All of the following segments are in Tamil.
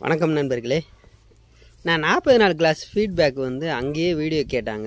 வணக்கம் நண்பர்களே நான் நாற்பது நாள் கிளாஸ் ஃபீட்பேக் வந்து அங்கேயே வீடியோ கேட்டாங்க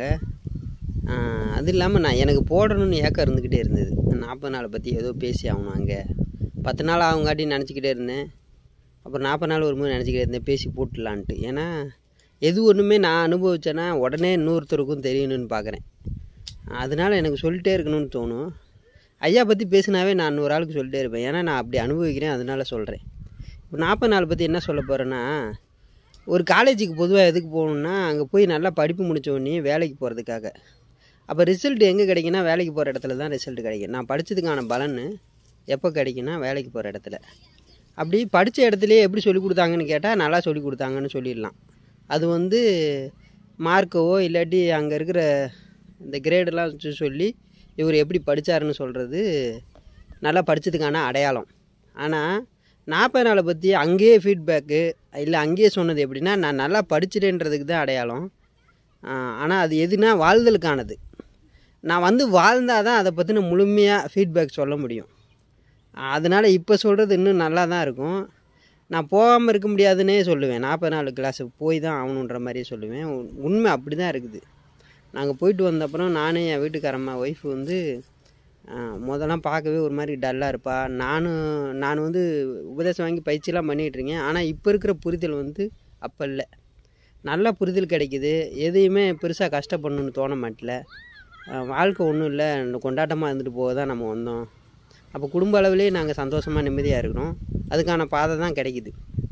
ஆஹ் அது இல்லாமல் நான் எனக்கு போடணும்னு ஏக்கம் இருந்துக்கிட்டே இருந்தது நாற்பது நாளை பற்றி ஏதோ பேசி ஆகணும் அங்கே பத்து நாள் ஆகுங்காட்டி நினச்சிக்கிட்டே இருந்தேன் அப்புறம் நாற்பது நாள் வரும்போது நினச்சிக்கிட்டே இருந்தேன் பேசி போட்டுடலான்ட்டு ஏன்னா எது ஒன்றுமே நான் அனுபவிச்சேன்னா உடனே இன்னொருத்தருக்கும் தெரியணும்னு பார்க்குறேன் அதனால் எனக்கு சொல்லிட்டே இருக்கணும்னு தோணும் ஐயா பற்றி பேசினாவே நான் இன்னொரு ஆளுக்கு சொல்லிட்டே இருப்பேன் ஏன்னா நான் அப்படி அனுபவிக்கிறேன் அதனால சொல்கிறேன் இப்போ நாற்பது நாள் பற்றி என்ன சொல்ல போகிறேன்னா ஒரு காலேஜுக்கு பொதுவாக எதுக்கு போகணுன்னா அங்கே போய் நல்லா படிப்பு முடிச்ச உடனே வேலைக்கு போகிறதுக்காக அப்போ ரிசல்ட் எங்கே கிடைக்குன்னா வேலைக்கு போகிற இடத்துல தான் ரிசல்ட் கிடைக்கும் நான் படித்ததுக்கான பலன் எப்போ கிடைக்குன்னா வேலைக்கு போகிற இடத்துல அப்படி படித்த இடத்துலையே எப்படி சொல்லி கொடுத்தாங்கன்னு கேட்டால் நல்லா சொல்லி கொடுத்தாங்கன்னு சொல்லிடலாம் அது வந்து மார்க்கவோ இல்லாட்டி அங்கே இருக்கிற இந்த கிரேடெல்லாம் வச்சு சொல்லி இவர் எப்படி படித்தாருன்னு சொல்கிறது நல்லா படித்ததுக்கான அடையாளம் ஆனால் நாற்பது நாளை பற்றி அங்கேயே ஃபீட்பேக்கு இல்லை அங்கேயே சொன்னது எப்படின்னா நான் நல்லா படிச்சிட்டேன்றதுக்கு தான் அடையாளம் ஆனால் அது எதுனா வாழ்தலுக்கானது நான் வந்து வாழ்ந்தால் தான் அதை பற்றின முழுமையாக ஃபீட்பேக் சொல்ல முடியும் அதனால் இப்போ சொல்கிறது இன்னும் நல்லா தான் இருக்கும் நான் போகாமல் இருக்க முடியாதுன்னே சொல்லுவேன் நாற்பது நாலு கிளாஸுக்கு போய் தான் ஆகணுன்ற மாதிரியே சொல்லுவேன் உண்- உண்மை அப்படி தான் இருக்குது நாங்கள் போயிட்டு வந்த அப்புறம் நானே என் வீட்டுக்காரம்மா ஒய்ஃப் வந்து ஆஹ், முதல்லாம் பார்க்கவே ஒரு மாதிரி டல்லாக இருப்பா நானும் நான் வந்து உபதேசம் வாங்கி பயிற்சியெல்லாம் பண்ணிகிட்டு இருக்கேன் ஆனால் இப்போ இருக்கிற புரிதல் வந்து அப்போ இல்லை நல்ல புரிதல் கிடைக்குது எதையுமே பெருசாக கஷ்டப்படணும்னு தோண மாட்டல ஆஹ், வாழ்க்கை ஒன்றும் இல்லை கொண்டாட்டமாக இருந்துட்டு போக தான் நம்ம வந்தோம் அப்போ குடும்ப அளவிலே நாங்கள் சந்தோஷமாக நிம்மதியாக இருக்கிறோம் அதுக்கான பாதை தான் கிடைக்குது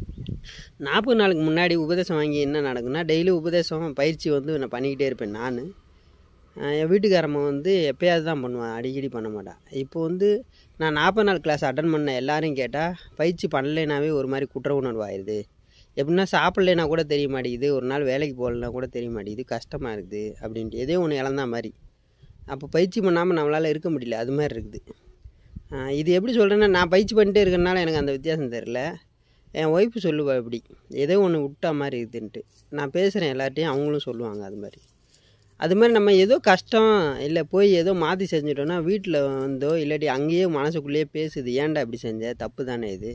நாற்பது நாளுக்கு முன்னாடி உபதேசம் வாங்கி என்ன நடக்குன்னா டெய்லி உபதேசம் பயிற்சி வந்து நான் பண்ணிக்கிட்டே இருப்பேன் நான் என் வீட்டுக்காரம்மா வந்து எப்பயாவது தான் பண்ணுவேன் அடிக்கடி பண்ண மாட்டான் இப்போ வந்து நான் நாற்பது நாள் கிளாஸ் அட்டன் பண்ண எல்லாரையும் கேட்டால் பயிற்சி பண்ணலைனாவே ஒரு மாதிரி குற்ற உணர்வு ஆயிடுது எப்படின்னா சாப்பிட்லைனா கூட தெரிய மாட்டேங்குது ஒரு நாள் வேலைக்கு போகலனா கூட தெரிய மாட்டேங்குது கஷ்டமாக இருக்குது அப்படின்ட்டு எதோ ஒன்று இழந்தா மாதிரி அப்போ பயிற்சி பண்ணாமல் நம்மளால் இருக்க முடியல அது மாதிரி இருக்குது ஆஹ் இது எப்படி சொல்கிறேன்னா நான் பயிற்சி பண்ணிட்டே இருக்கறனால எனக்கு அந்த வித்தியாசம் தெரில என் ஒய்ஃபு சொல்லுவா இப்படி ஏதோ ஒன்று விட்டா மாதிரி இருக்குதுன்ட்டு நான் பேசுகிறேன் எல்லார்ட்டையும் அவங்களும் சொல்லுவாங்க அது மாதிரி அது மாதிரி நம்ம ஏதோ கஷ்டம் இல்லை போய் ஏதோ மாற்றி செஞ்சிட்டோன்னா வீட்டில் வந்தோ இல்லாட்டி அங்கேயே மனசுக்குள்ளேயே பேசுது ஏன்டா இப்படி செஞ்ச தப்பு தானே இது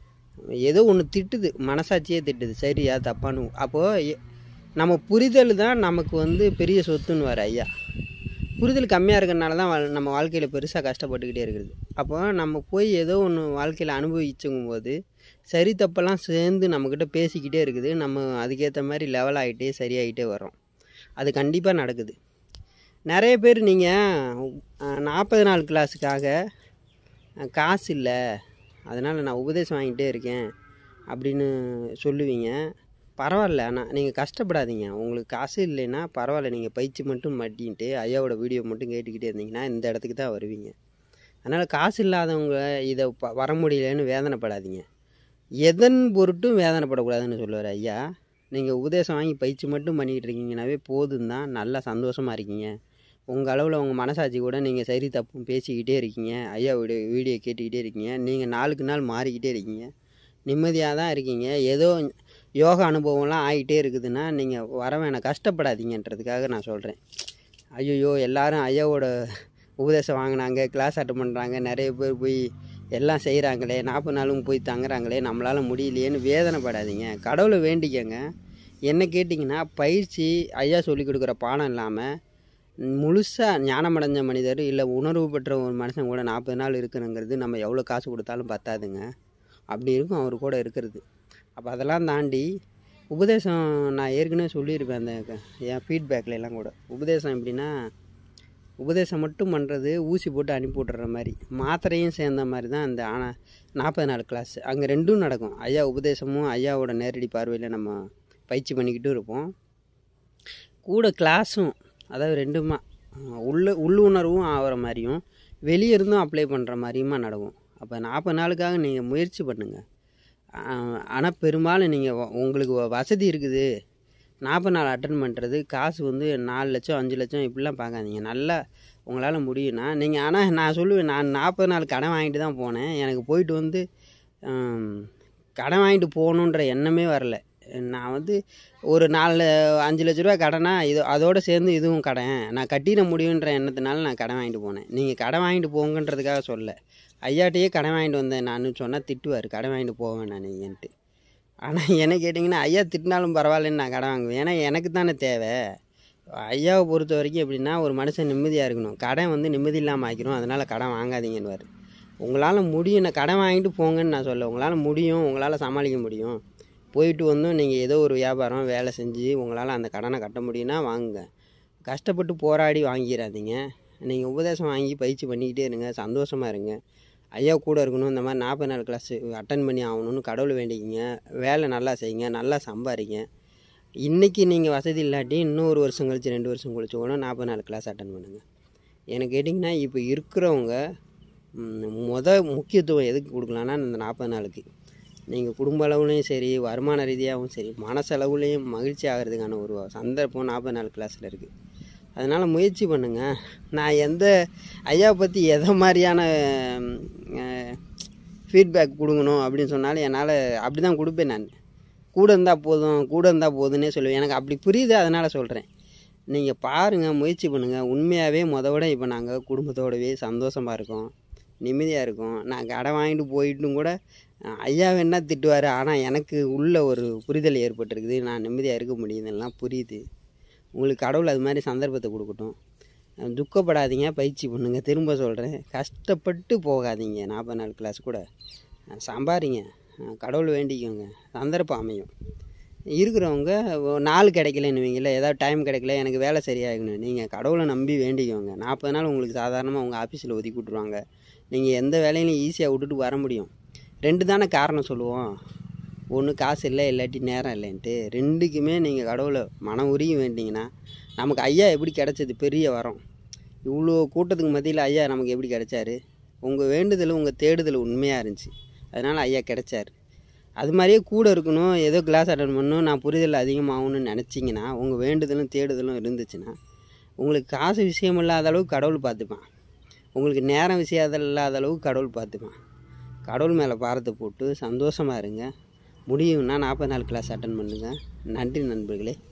ஏதோ ஒன்று திட்டுது மனசாட்சியே திட்டுது சரியா தப்பான்னு அப்போது நம்ம புரிதல் தான் நமக்கு வந்து பெரிய சொத்துன்னு வர ஐயா புரிதல் கம்மியாக இருக்கிறனால தான் வாழ்- நம்ம வாழ்க்கையில் பெருசாக கஷ்டப்பட்டுக்கிட்டே இருக்குது அப்போ நம்ம போய் ஏதோ ஒன்று வாழ்க்கையில் அனுபவிச்சுக்கும் போது சரி தப்பெல்லாம் சேர்ந்து நம்மக்கிட்ட பேசிக்கிட்டே இருக்குது நம்ம அதுக்கேற்ற மாதிரி லெவல் ஆகிட்டே சரியாகிட்டே வரோம் அது கண்டிப்பாக நடக்குது நிறைய பேர் நீங்கள் நாற்பது நாள் கிளாஸுக்காக அஹ், காசு இல்லை அதனால் நான் உபதேசம் வாங்கிட்டே இருக்கேன் அப்படின்னு சொல்லுவீங்க பரவாயில்ல ஆனால் நீங்கள் கஷ்டப்படாதீங்க உங்களுக்கு காசு இல்லைன்னா பரவாயில்ல நீங்கள் பயிற்சி மட்டும் மாட்டின்ட்டு ஐயாவோட வீடியோ மட்டும் கேட்டுக்கிட்டே இருந்தீங்கன்னா இந்த இடத்துக்கு தான் வருவீங்க அதனால் காசு இல்லாதவங்க இதை ப- வர முடியலன்னு வேதனைப்படாதீங்க எதன் பொருட்டும் வேதனைப்படக்கூடாதுன்னு சொல்லுவார் ஐயா நீங்கள் உபதேசம் வாங்கி பயிற்சி மட்டும் பண்ணிக்கிட்டு இருக்கீங்கனாவே போதும் தான் நல்லா சந்தோஷமாக இருக்கீங்க உங்கள் அளவில் உங்கள் மனசாட்சி கூட நீங்கள் சரி தப்பும் பேசிக்கிட்டே இருக்கீங்க ஐயா வீடியோ வீடியோ கேட்டுக்கிட்டே இருக்கீங்க நீங்கள் நாளுக்கு நாள் மாறிக்கிட்டே இருக்கீங்க நிம்மதியாக தான் இருக்கீங்க ஏதோ யோகா அனுபவம்லாம் ஆகிட்டே இருக்குதுன்னா நீங்கள் வர வேணாம் கஷ்டப்படாதீங்கன்றதுக்காக நான் சொல்கிறேன் ஐயோ எல்லாரும் ஐயாவோட உபதேசம் வாங்கினாங்க கிளாஸ் அட்டன் பண்ணுறாங்க நிறைய பேர் போய் எல்லாம் செய்கிறாங்களே நாற்பது நாளும் போய் தங்குறாங்களே நம்மளால் முடியலையேன்னு வேதனைப்படாதீங்க கடவுளை வேண்டிக்கங்க என்ன கேட்டிங்கன்னா பயிற்சி ஐயா சொல்லி கொடுக்குற பாடம் இல்லாமல் முழுசாக ஞானமடைஞ்ச மனிதர் இல்லை உணர்வு பெற்ற ஒரு மனுஷன் கூட நாற்பது நாள் இருக்கணுங்கிறது நம்ம எவ்வளோ காசு கொடுத்தாலும் பத்தாதுங்க அப்படி இருக்கும் அவர் கூட இருக்கிறது அப்போ அதெல்லாம் தாண்டி உபதேசம் நான் ஏற்கனவே சொல்லியிருப்பேன் அந்த க- என் ஃபீட்பேக்கில் எல்லாம் கூட உபதேசம் எப்படின்னா உபதேசம் மட்டும் பண்ணுறது ஊசி போட்டு அனுப்பி விட்ற மாதிரி மாத்திரையும் சேர்ந்த மாதிரி தான் அந்த ஆனால் நாற்பது நாள் கிளாஸ் அங்கே ரெண்டும் நடக்கும் ஐயா உபதேசமும் ஐயாவோட நேரடி பார்வையில் நம்ம பயிற்சி பண்ணிக்கிட்டும் இருப்போம் கூட கிளாஸும் அதாவது ரெண்டுமா அஹ் உள்ள உள்ளுணர்வும் ஆகிற மாதிரியும் வெளியே இருந்தும் அப்ளை பண்ணுற மாதிரியுமா நடக்கும் அப்போ நாற்பது நாளுக்காக நீங்கள் முயற்சி பண்ணுங்கள் ஆனால் பெரும்பாலும் நீங்கள் உங்களுக்கு வ- வசதி இருக்குது நாற்பது நாள் அட்டன் பண்ணுறது காசு வந்து நாலு லட்சம் அஞ்சு லட்சம் இப்படிலாம் பார்க்காதீங்க நல்லா உங்களால் முடியும்னா நீங்கள் ஆனால் நான் சொல்லுவேன் நான் நாற்பது நாள் கடன் வாங்கிட்டு தான் போனேன் எனக்கு போயிட்டு வந்து ஆம், கடன் வாங்கிட்டு போகணுன்ற எண்ணமே வரல நான் வந்து ஒரு நாலு அஞ்சு லட்ச ரூபா கடனா இது அதோடு சேர்ந்து இதுவும் கடன் நான் கட்டிட முடியுன்ற எண்ணத்தினால நான் கடன் வாங்கிட்டு போனேன் நீங்கள் கடன் வாங்கிட்டு போங்கன்றதுக்காக சொல்ல ஐயாட்டையே கடன் வாங்கிட்டு வந்தேன் நான் சொன்னால் திட்டுவார் கடன் வாங்கிட்டு போவேன் நான் நீங்கன்ட்டு ஆனால் என்ன கேட்டிங்கன்னா ஐயா திட்டினாலும் பரவாயில்லன்னு நான் கடன் வாங்குவேன் ஏன்னா எனக்கு தானே தேவை ஐயாவை பொறுத்த வரைக்கும் எப்படின்னா ஒரு மனுஷன் நிம்மதியாக இருக்கணும் கடன் வந்து நிம்மதி இல்லாமல் ஆக்கிரும் அதனால் கடன் வாங்காதீங்கன்னு உங்களால் முடியும் நான் கடன் வாங்கிட்டு போங்கன்னு நான் சொல்ல உங்களால் முடியும் உங்களால் சமாளிக்க முடியும் போயிட்டு வந்தும் நீங்கள் ஏதோ ஒரு வியாபாரம் வேலை செஞ்சு உங்களால் அந்த கடனை கட்ட முடியும்னா வாங்குங்க கஷ்டப்பட்டு போராடி வாங்கிடாதீங்க நீங்கள் உபதேசம் வாங்கி பயிற்சி பண்ணிக்கிட்டே இருங்க சந்தோஷமாக இருங்க ஐயா கூட இருக்கணும் இந்த மாதிரி நாற்பது நாள் கிளாஸ் அட்டன் பண்ணி ஆகணும்னு கடவுள் வேண்டிக்கிங்க வேலை நல்லா செய்யுங்க நல்லா சம்பாதிங்க இன்றைக்கி நீங்கள் வசதி இல்லாட்டி இன்னும் ஒரு வருஷம் கழிச்சு ரெண்டு வருஷம் கழிச்சு கூட நாற்பது நாள் கிளாஸ் அட்டன் பண்ணுங்கள் எனக்கு கேட்டிங்கன்னா இப்போ இருக்கிறவங்க ம், முத முக்கியத்துவம் எதுக்கு கொடுக்கலான்னா இந்த நாற்பது நாளுக்கு நீங்கள் குடும்ப அளவுலேயும் சரி வருமான ரீதியாகவும் சரி மனசளவுலேயும் மகிழ்ச்சி ஆகிறதுக்கான ஒரு சந்தர்ப்பம் நாற்பது நாள் கிளாஸில் இருக்குது அதனால் முயற்சி பண்ணுங்கள் நான் எந்த ஐயா பற்றி எதை மாதிரியான ஃபீட்பேக் கொடுக்கணும் அப்படின்னு சொன்னாலும் என்னால் அப்படி தான் கொடுப்பேன் நான் கூட இருந்தால் போதும் கூட இருந்தால் போதுன்னே சொல்லுவேன் எனக்கு அப்படி புரியுது அதனால் சொல்கிறேன் நீங்கள் பாருங்கள் முயற்சி பண்ணுங்கள் உண்மையாகவே முத விட இப்போ நாங்கள் குடும்பத்தோடவே சந்தோஷமாக இருக்கோம் நிம்மதியாக இருக்கோம் நான் கடை வாங்கிட்டு போயிட்டும் கூட அஹ், ஐயா வேணா திட்டுவார் ஆனால் எனக்கு உள்ள ஒரு புரிதல் ஏற்பட்டிருக்குது நான் நிம்மதியாக இருக்க முடியுதுலாம் புரியுது உங்களுக்கு கடவுள் அது மாதிரி சந்தர்ப்பத்தை கொடுக்கட்டும் அஹ், துக்கப்படாதீங்க பயிற்சி பண்ணுங்கள் திரும்ப சொல்கிறேன் கஷ்டப்பட்டு போகாதீங்க நாற்பது நாள் கிளாஸ் கூட அஹ், சம்பாரிங்க அஹ், கடவுள் வேண்டிக்கோங்க சந்தர்ப்பம் அமையும் இருக்கிறவங்க ஒ- நாள் கிடைக்கலன்னுவீங்கள ஏதாவது டைம் கிடைக்கல எனக்கு வேலை சரியாகணும் நீங்கள் கடவுளை நம்பி வேண்டிக்கோங்க நாற்பது நாள் உங்களுக்கு சாதாரணமாக உங்கள் ஆஃபீஸில் ஒதுக்கி விட்ருவாங்க நீங்கள் எந்த வேலையிலும் ஈஸியாக விட்டுட்டு வர முடியும் ரெண்டு தானே காரணம் சொல்லுவோம் ஒன்று காசு இல்லை இல்லாட்டி நேரம் இல்லைன்ட்டு ரெண்டுக்குமே நீங்கள் கடவுளை மன உருகி வேண்டிங்கன்னா நமக்கு ஐயா எப்படி கிடைச்சது பெரிய வரம் இவ்வளோ கூட்டத்துக்கு மத்தியில் ஐயா நமக்கு எப்படி கிடைச்சாரு உங்கள் வேண்டுதல் உங்கள் தேடுதல் உண்மையாக இருந்துச்சு அதனால் ஐயா கிடைச்சாரு அது மாதிரியே கூட இருக்கணும் ஏதோ கிளாஸ் அட்டன் பண்ணணும் நான் புரிதல் அதிகமாகணும்னு நினச்சிங்கன்னா உங்கள் வேண்டுதலும் தேடுதலும் இருந்துச்சுன்னா உங்களுக்கு காசு விஷயம் இல்லாத அளவுக்கு கடவுள் பார்த்துப்பான் உங்களுக்கு நேரம் விஷயம் இல்லாத அளவுக்கு கடவுள் பார்த்துப்பான் கடவுள் மேலே பாரத்தை போட்டு சந்தோஷமாக இருங்க முடியும்னா நாற்பது நாள் கிளாஸ் அட்டன் பண்ணுங்கள் நன்றி நண்பர்களே